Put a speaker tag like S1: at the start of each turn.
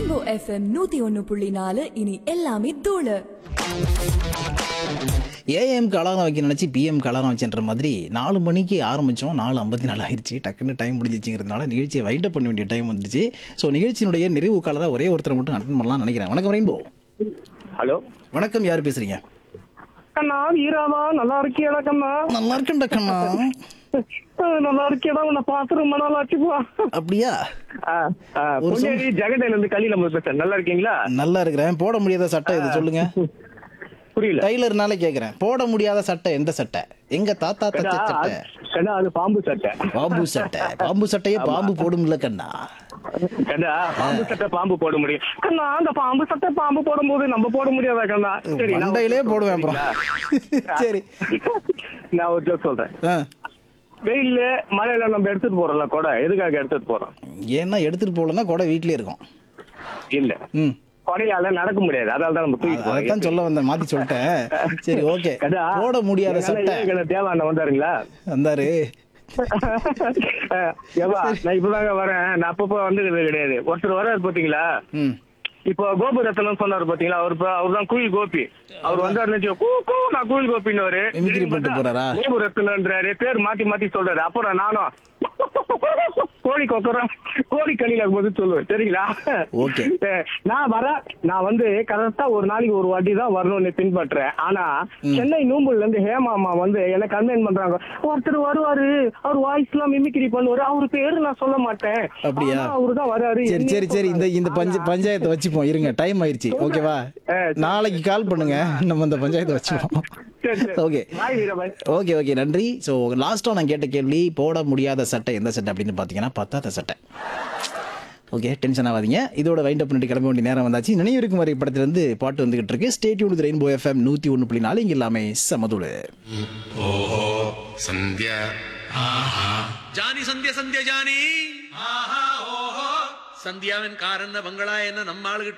S1: Rainbow FM நூத்தி ஒன்னு புள்ளி நாலு இனி எல்லாமே தூளு
S2: ஏஎம்க்கு அலாரம் வைக்க நினச்சி பிஎம்க்கு அலாரம் வச்சுன்ற மாதிரி நாலு மணிக்கு ஆரம்பித்தோம் நாலு ஐம்பத்தி நாலு ஆயிடுச்சு டக்குன்னு டைம் முடிஞ்சிச்சுங்கிறதுனால நிகழ்ச்சியை வைண்டப் பண்ண வேண்டிய டைம் வந்துடுச்சு ஸோ நிகழ்ச்சியினுடைய நிறைவு காலத்தில் ஒரே ஒருத்தரை மட்டும் அட்டன் பண்ணலாம்னு நினைக்கிறேன் வணக்கம் ரெயின்போ
S3: ஹலோ
S2: வணக்கம் யார் பேசுறீங்க
S3: கண்ணா வீராவா நல்லா இருக்கியடா கண்ணா
S2: நல்லா இருக்கேன்டா கண்ணா
S3: அஹ் நல்லா இருக்கியடா உன்னை பார்த்து ரொம்ப நாள் ஆச்சுப்பா
S2: அப்படியா ஒரு
S3: பொன்னேரி ஜெகடையில இருந்து கலியில நம்ம பேசுறேன் நல்லா இருக்கீங்களா
S2: நல்லா இருக்கிறேன் போட முடியாத சட்டை இது சொல்லுங்க
S3: புரியல
S2: டைலர்னால கேட்குறேன் போட முடியாத சட்டை எந்த சட்டை எங்க தாத்தா
S3: கண்ணா,
S2: தச்ச சட்டை
S3: அது- கண்ணா அது பாம்பு சட்டை
S2: பாம்பு சட்டை பாம்பு சட்டையே பாம்பு போடும்ல கண்ணா
S3: கண்ணா பாம்பு சட்டை பாம்பு போட முடியும் கண்ணா அந்த பாம்பு சட்டை பாம்பு போடும்போது நம்ம போட முடியாதா கண்ணா சரி நான்
S2: மண்டையிலே
S3: ஒரு
S2: போடுவேன் அப்புறம்
S3: சரிங்களா?
S2: சரி
S3: நான் ஒரு ஜோக் சொல்றேன்
S2: ஆ
S3: வெயில்ல மழையில நம்ம எடுத்துட்டு போறோம்ல கொடை எதுக்காக எடுத்துட்டு போறோம்
S2: ஏன்னா எடுத்துட்டு போகலன்னா கூட வீட்லயே இருக்கும்
S3: இல்ல
S2: ம்
S3: கொடையால நடக்க முடியாது அதால தான் நம்ம தூக்கிட்டு போறோம்
S2: அதான் சொல்ல வந்தேன் மாத்தி சொல்லிட்டேன் சரி ஓகே
S3: கண்ணா,
S2: போட முடியாத
S3: என்னால
S2: சட்டை
S3: ஏன் கண்ணா தேவாண்ணா வந்தாருங்களா
S2: வந்தாரு
S3: ஏவா நான் இப்பதாங்க வரேன் நான் அப்பப்போ வந்தது கிடையாது ஒருத்தர் வராரு பாத்தீங்களா
S2: ம்
S3: இப்போ கோபுரத்தனம் சொன்னாரு பாத்தீங்களா அவர் அவர் தான் குயில் கோபி அவர் வந்தாரு கூ கூ நான் குயில் கோபின்னு
S2: Mimicry பண்ணிட்டு போறாரா?
S3: கோபுரத்தனன்றாரு பேர் மாத்தி மாத்தி சொல்றாரு அப்புறம் நானும் கோழி கொக்கரம் கோழி கணில போது சொல்லுவேன் சரிங்களா
S2: Okay.
S3: அஹ் நான் வர நான் வந்து கரெக்டா ஒரு நாளைக்கு ஒரு வாட்டி தான் வரணும்னு பின்பற்றேன் ஆனா சென்னை நூம்புல இருந்து ஹேமாமா வந்து என்ன கன்வென்ட் பண்றாங்க ஒருத்தர் வருவாரு அவர் வாய்ஸ் எல்லாம் மிமிக்ரி பண்ணுவாரு அவர் பேரு நான் சொல்ல மாட்டேன்
S2: அப்படியா?
S3: அவரு தான் வராரு
S2: சரி
S3: என்னைய
S2: சரி சரி இந்த இந்த பஞ்ச
S3: சொல்றாரு.
S2: பஞ்சாயத்தை வச்சுப்போம் இருங்க டைம் ஆயிருச்சு ஓகேவா
S3: ஆ, சரி.
S2: நாளைக்கு கால் பண்ணுங்க நம்ம இந்த பஞ்சாயத்தை வச்சுப்போம்
S3: சரி, சரி.
S2: Okay
S3: bye Veerabhai
S2: okay okay நன்றி ஸோ லாஸ்ட்டாக நான் கேட்ட கேள்வி போட முடியாத சட்டை எந்த சட்டை அப்படின்னு பார்த்தீங்கன்னா பத்தாத சட்டை ஓகே டென்ஷன் ஆகாதீங்க இதோட வைண்ட் அப் பண்ணிட்டு கிளம்ப வேண்டிய நேரம் வந்தாச்சு நினைவிருக்கும் வரை படத்துலேருந்து பாட்டு வந்துகிட்டு இருக்கு ஸ்டேட்யூன் ரெயின்போ எஃப்எம் நூற்றி ஒன்று புள்ளி நாலு இங்கே எல்லாமே சமதுளு
S4: ಓಹೋ ಸಂಧ್ಯಾ
S5: ಜಾನಿ ಸಂಧ್ಯಾ ಸಂಧ್ಯಾ ಜಾನಿ ಸಂಧ್ಯಾವಿನ ಕಾರನ್ನ ಬಂಗಳ ಎನ್ನ ನಮ್ಮ ಆಳುಗಿಟ್ಟು